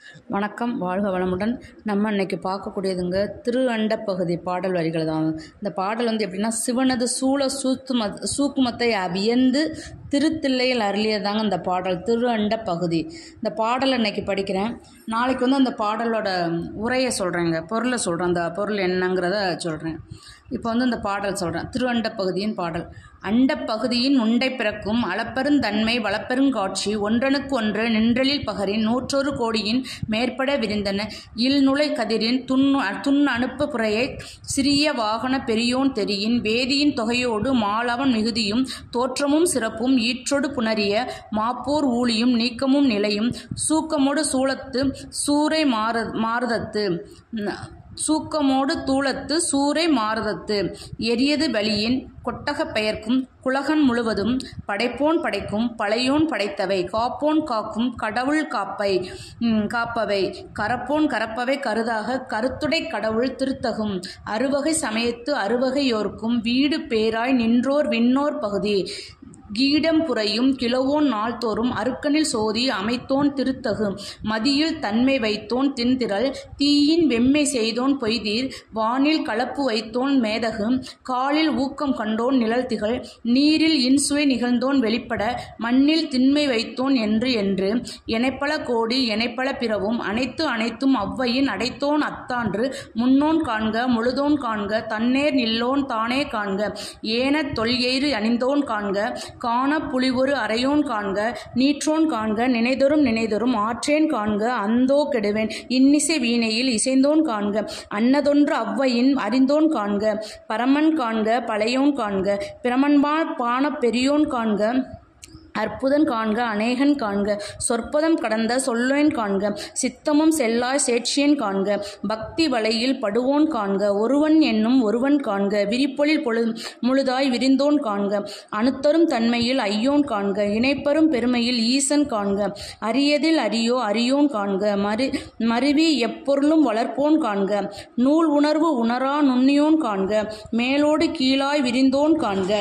வணக்கம் வாழ்க வளமுடன் நம்ம இன்னைக்கு பார்க்கக்கூடியதுங்க திரு அண்ட பகுதி பாடல் வரிகள் தான் இந்த பாடல் வந்து எப்படின்னா சிவனது சூழ சூத்தும சூக்குமத்தை வியந்து திருத்தில்லையில் அருளியதாங்க இந்த பாடல் திரு அண்ட பகுதி இந்த பாடலை இன்னைக்கு படிக்கிறேன் நாளைக்கு வந்து அந்த பாடலோட உரையை சொல்கிறேங்க பொருளை சொல்கிறேன் அந்த பொருள் என்னங்கிறத சொல்கிறேன் இப்போ வந்து இந்த பாடல் சொல்கிறேன் திரு அண்ட பகுதியின் பாடல் அண்ட பகுதியின் உண்டை பிறக்கும் அளப்பெருந்தன்மை வளப்பெருங்காட்சி ஒன்றனுக்கு ஒன்று நின்றலில் பகரின் நூற்றொரு கோடியின் மேற்பட விரிந்தன இல் நுழை கதிரின் துண் துண் அனுப்பு புறையை சிறிய வாகன பெரியோன் தெரியின் வேதியின் தொகையோடு மாலவன் மிகுதியும் தோற்றமும் சிறப்பும் ஈற்றொடு புணரிய மாப்போர் ஊழியும் நீக்கமும் நிலையும் சூக்கமோடு சூளத்து சூறை மாற மாறுதத்து சூக்கமோடு தூளத்து சூறை மாறுதத்து எரியது வலியின் கொட்டகப் பெயர்க்கும் குலகன் முழுவதும் படைப்போன் படைக்கும் பழையோன் படைத்தவை காப்போன் காக்கும் கடவுள் காப்பை ம், காப்பவை கரப்போன் கரப்பவை கருதாக கருத்துடை கடவுள் திருத்தகும் அறுவகை சமயத்து அறுவகையோர்க்கும் வீடு பேராய் நின்றோர் விண்ணோர் பகுதி கீடம் புரையும் கிழவோன் நாள்தோறும் அருக்கனில் சோதி அமைத்தோன் திருத்தகு மதியில் தன்மை வைத்தோன் தின்திரள் தீயின் வெம்மை செய்தோன் பொய்தீர் வானில் கலப்பு வைத்தோன் மேதகு காலில் ஊக்கம் கண்டோன் நிழல்திகள் நீரில் இன்சுவை நிகழ்ந்தோன் வெளிப்பட மண்ணில் திண்மை வைத்தோன் என்று என்று எனைப்பல கோடி எனைப்பல பிறவும் அனைத்து அனைத்தும் அவ்வையின் அடைத்தோன் அத்தான்று முன்னோன் காண்க முழுதோன் காண்க தன்னேர் நில்லோன் தானே காண்க ஏன தொல்எயிறு அணிந்தோன் காண்க காண புலிவொரு அறையோன் காண்க நீற்றோன் காண்க நினைதொரும் நினைதொரும் ஆற்றேன் காண்க அந்தோ கெடுவேன் இன்னிசை வீணையில் இசைந்தோன் காண்க அன்னதொன்று அவ்வையின் அறிந்தோன் காண்க பரமன் காண்க பழையோன் காண்க பிரமன்பா பான பெரியோன் காண்க அற்புதன் காண்க அநேகன் காண்க சொற்பதம் கடந்த சொல்லேன் காண்க சித்தமும் செல்லாய் சேட்சியன் காண்க பக்தி வலையில் படுவோன் காண்க ஒருவன் என்னும் ஒருவன் காண்க விரிப்பொழில் பொழு முழுதாய் விரிந்தோன் காண்க அணுத்தரும் தன்மையில் ஐயோன் காண்க இணைப்பரும் பெருமையில் ஈசன் காண்க அரியதில் அரியோ அரியோன் காண்க மறு மருவி எப்பொருளும் வளர்ப்போன் காண்க நூல் உணர்வு உணரா நுண்ணியோன் காண்க மேலோடு கீழாய் விரிந்தோன் காண்க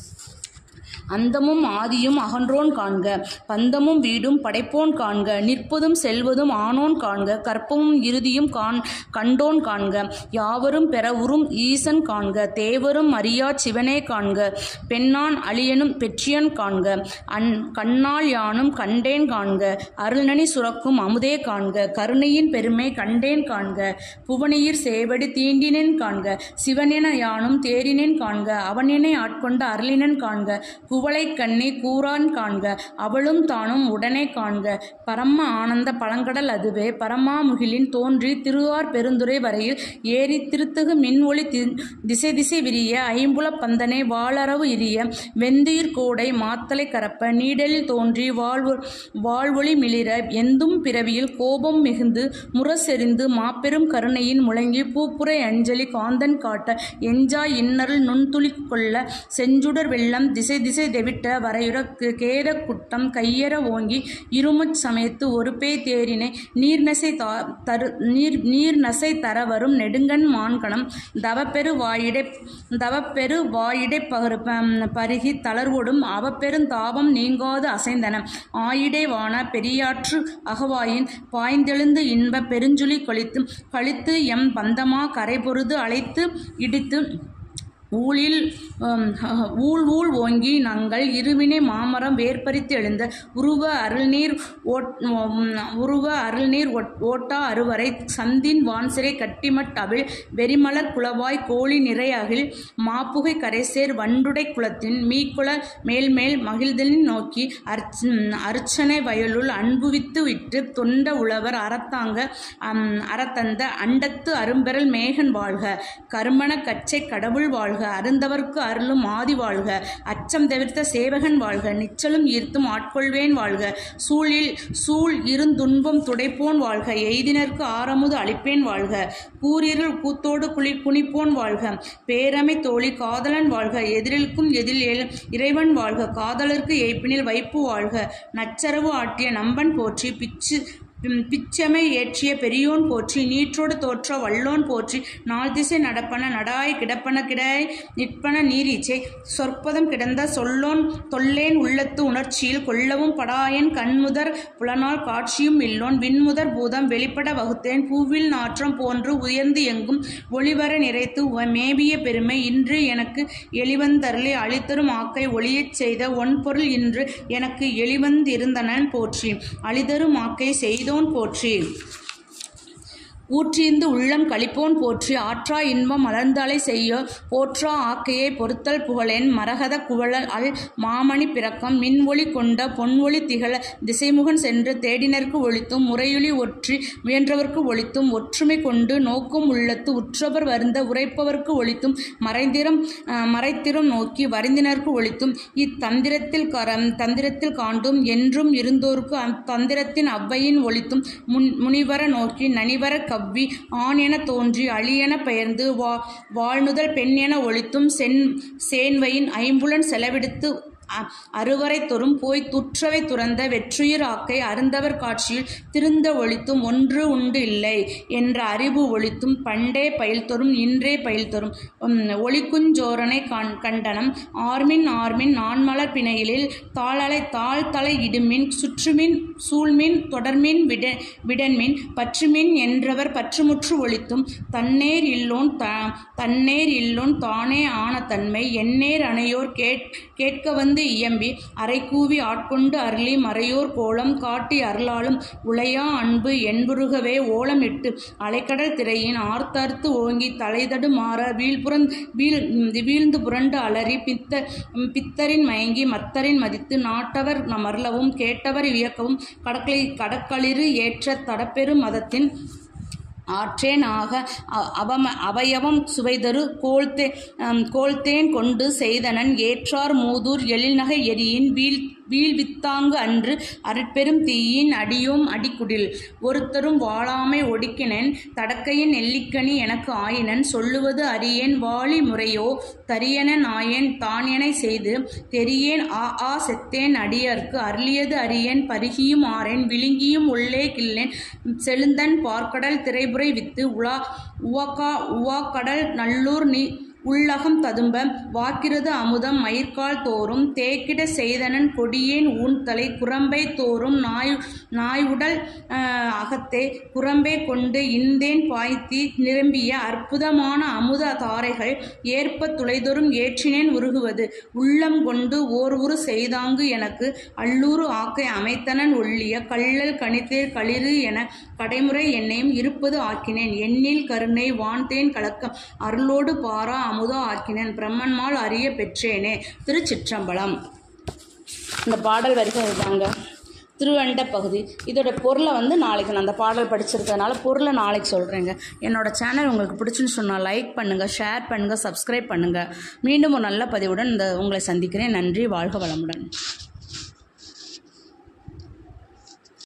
அந்தமும் ஆதியும் அகன்றோன் காண்க பந்தமும் வீடும் படைப்போன் காண்க நிற்பதும் செல்வதும் ஆனோன் காண்க கற்பமும் இறுதியும் காண் கண்டோன் காண்க யாவரும் பெற உறும் ஈசன் காண்க தேவரும் அறியா சிவனே காண்க பெண்ணான் அழியனும் பெற்றியன் காண்க அன் கண்ணால் யானும் கண்டேன் காண்க அருள்நனி சுரக்கும் அமுதே காண்க கருணையின் பெருமை கண்டேன் காண்க புவனியிர் சேவடி தீண்டினேன் காண்க சிவனென யானும் தேரினேன் காண்க அவனினை ஆட்கொண்ட அருளினன் காண்க குவளை கண்ணி கூறான் காண்க அவளும் தானும் உடனே காண்க பரம ஆனந்த பழங்கடல் அதுவே பரமாமுகிலின் தோன்றி திருவார் பெருந்துறை வரையில் ஏறி திருத்தகு மின் ஒளி தி- திசை திசை விரிய ஐம்புல பந்தனை வாளரவு இரிய வெந்தீர் கோடை மாத்தலை கரப்ப நீடலில் தோன்றி வாழ்வு வாழ்வொளி மிளிர எந்தும் பிறவியில் கோபம் மிகுந்து முரசெறிந்து மாபெரும் கருணையின் முழங்கி பூப்புரை அஞ்சலி காந்தன் காட்ட எஞ்சாய் இன்னருள் நுண்துளி கொள்ள செஞ்சுடர் வெள்ளம் திசை திசை தெவிட்ட வரையுற கு- கேத குட்டம் கையற ஓங்கி இருமுச் சமயத்து ஒரு பேய் தேரினை நீர்நசை தா தரு நீர் நீர் நசை தர வரும் நெடுங்கண் மான்கணம் தவப்பெரு வாயிடை தவப்பெரு வாயிடை பகரு ப- பருகி தளர்வொடும் அவப்பெரும் தாபம் நீங்காது அசைந்தன ஆயிடை வான பெரியாற்று அகவாயின் பாய்ந்தெழுந்து இன்ப பெருஞ்சுழி கொளித்து கழித்து எம் பந்தமா கரை பொருது அழைத்து இடித்து ஊழில் ஹம், ஊழ் ஊழ் ஓங்கி நாங்கள் இருவினை மாமரம் வேர்பறித்து எழுந்த உருவ அருள்நீர் ஓட் உம், உருவ அருள்நீர் ஒட்- ஓட்டா அருவரை சந்தின் வான்சிறை கட்டிமட் அவிழ் வெறிமலர் குளவாய் கோழி நிறையகில் மாப்புகை கரைசேர் வண்டுடை குளத்தின் மீக்குள மேல்மேல் மகிழ்தலின் நோக்கி அர்ச் அர்ச்சனை வயலுள் அன்புவித்து விட்டு தொண்ட உழவர் அறத்தாங்க அம், அறத்தந்த அண்டத்து அரும்பெறல் மேகன் வாழ்க கருமண கச்சை கடவுள் வாழ்க அருந்தவர்க்கு அருளும் ஆதி வாழ்க அச்சம் தவிர்த்த சேவகன் வாழ்க நிச்சலும் ஈர்த்தும் ஆட்கொள்வேன் வாழ்க சூழில் சூழ் இருந்துன்பம் துடைப்போன் வாழ்க எய்தினர்க்கு ஆரமுது அளிப்பேன் வாழ்க கூரிருள் கூத்தோடு குளி குனிப்போன் வாழ்க பேரமை தோழி காதலன் வாழ்க எதிரில்க்கும் எதில் எழு- இறைவன் வாழ்க காதலர்க்கு ஏய்ப்பினில் வைப்பு வாழ்க நச்சரவு ஆட்டிய நம்பன் போற்றி பிச்சு பிம், பிச்சமை ஏற்றிய பெரியோன் போற்றி நீற்றோடு தோற்ற வல்லோன் போற்றி நாள் திசை நடப்பன நடாய் கிடப்பன கிடாய் நிற்பன நீரீச்சை சொற்பதம் கிடந்த சொல்லோன் தொல்லேன் உள்ளத்து உணர்ச்சியில் கொள்ளவும் படாயன் கண்முதற் புலனால் காட்சியும் இல்லோன் விண்முதற் பூதம் வெளிப்பட வகுத்தேன் பூவில் நாற்றம் போன்று உயர்ந்து எங்கும் ஒளிவர நிறைத்து உவ- மேவிய பெருமை இன்று எனக்கு எளிவந்தருளி அளித்தரும் ஆக்கை ஒளியச் செய்த ஒன்பொருள் இன்று எனக்கு எளிவந்திருந்தனன் போற்றி அளிதரும் ஆக்கை செய்தோன் போற்றி ஊற்றிந்து உள்ளம் களிப்போன் போற்றி ஆற்றா இன்பம் மலர்ந்தாலை செய்ய போற்றா ஆக்கையை பொறுத்தல் புகழேன் மரகத குவளல் அல் மாமணி பிறக்கம் மின்ஒளி கொண்ட பொன்ஒளி திகழ திசைமுகன் சென்று தேடினர்க்கு ஒழித்தும் முறையொலி ஒற்றி முயன்றவர்க்கு ஒழித்தும் ஒற்றுமை கொண்டு நோக்கும் உள்ளத்து உற்றவர் வருந்த உரைப்பவர்க்கு ஒழித்தும் மறைந்திரம் அஹ், மறைத்திறம் நோக்கி வருந்தினர்க்கு ஒழித்தும் இத்தந்திரத்தில் கரம் தந்திரத்தில் காண்டும் என்றும் இருந்தோர்க்கு அத்தந்திரத்தின் அவ்வையின் ஒழித்தும் முன் முனிவர நோக்கி நனிவர கவ்வி ஆண் என தோன்றி அழியென பெயர்ந்து வா வாழ்நுதல் பெண் என ஒழித்தும் சென் சேன்வையின் ஐம்புலன் செலவிடுத்து அ- அறுவரை தொறும் போய் துற்றவை துறந்த வெற்றுயிர் ஆக்கை அருந்தவர் காட்சியில் திருந்த ஒழித்தும் ஒன்று உண்டு இல்லை என்ற அறிவு ஒழித்தும் பண்டே பயில்தொறும் இன்றே பயில்தொறும் உம், ஒளிக்குஞ்சோரனை கண் கண்டனம் ஆர்மின் ஆர்மின் நான்மலர் பிணையிலில் தாளலை தாழ் தலை இடுமின் சுற்றுமின் சூழ்மின் தொடர்மின் விட விடன்மின் பற்றுமின் என்றவர் பற்றுமுற்று ஒழித்தும் தன்னேர் இல்லோன் த தன்னேர் இல்லோன் தானே ஆன தன்மை எந்நேர் அணையோர் கேட் கேட்க வந்து இயம்பி அரைக்கூவி ஆட்கொண்டு அருளி மறையோர் கோலம் காட்டி அருளாலும் உளையா அன்பு என்புருகவே ஓலமிட்டு அலைக்கடல் திரையின் ஆர்த்தர்த்து ஓங்கி தலைதடு மாற வீழ்புறந் வீழ் வீழ்ந்து புரண்டு அலறி பித்த பித்தரின் மயங்கி மத்தரின் மதித்து நாட்டவர் மரளவும் கேட்டவர் வியக்கவும் கடற்களை கடற்களிறு ஏற்ற தடப்பெரு மதத்தின் ஆற்றேன் ஆக அ- அவம அவயவம் சுவைதரு கோல்தே அம், கோல்தேன் கொண்டு செய்தனன் ஏற்றார் மூதூர் எழில்நகை எரியின் வீழ் வீழ்வித்தாங்கு அன்று அருட்பெரும் தீயின் அடியோம் அடிக்குடில் ஒருத்தரும் வாழாமை ஒடுக்கினன் தடக்கையின் நெல்லிக்கனி எனக்கு ஆயினன் சொல்லுவது அறியேன் வாழி முறையோ தரியன நாயேன் தானியனை செய்து தெரியேன் ஆ ஆ செத்தேன் அடியர்க்கு அருளியது அறியேன் பருகியும் ஆறேன் விழுங்கியும் உள்ளே கிள்ளேன் செழுந்தன் பார்க்கடல் திரைபுரை வித்து உலா உவக்கா உவா கடல் நல்லூர் நீ உள்ளகம் ததும்ப வாக்கிறது அமுதம் மயிர்கால் தோறும் தேக்கிட செய்தனன் கொடியேன் ஊன்தலை குரம்பை தோறும் நாய் நாயுடல் ஆஹ், அகத்தே குரம்பை கொண்டு இந்தேன் பாய்த்தி நிரம்பிய அற்புதமான அமுத தாரைகள் ஏற்ப துளைதொறும் ஏற்றினேன் உருகுவது உள்ளம் கொண்டு ஓர் உரு செய்தாங்கு எனக்கு அல்லூறு ஆக்கை அமைத்தனன் ஒள்ளிய கள்ளல் கணித்தேர் களிறு என கடைமுறை என்னையும் இருப்பது ஆக்கினேன் எண்ணில் கருணை வான்தேன் கலக்கம் அருளோடு பாரா அமுதா ஆக்கினேன் பிரம்மன்மால் அறிய பெற்றேனே திருச்சிற்றம்பலம் இந்த பாடல் வரிகள் இதுதாங்க திருவண்ட பகுதி இதோட பொருளை வந்து நாளைக்கு நான் அந்த பாடல் படிச்சிருக்கிறதுனால பொருளை நாளைக்கு சொல்கிறேங்க என்னோட சேனல் உங்களுக்கு பிடிச்சுன்னு சொன்னால் லைக் பண்ணுங்கள் ஷேர் பண்ணுங்கள் சப்ஸ்கிரைப் பண்ணுங்கள் மீண்டும் ஒரு நல்ல பதிவுடன் இந்த உங்களை சந்திக்கிறேன் நன்றி வாழ்க வளமுடன்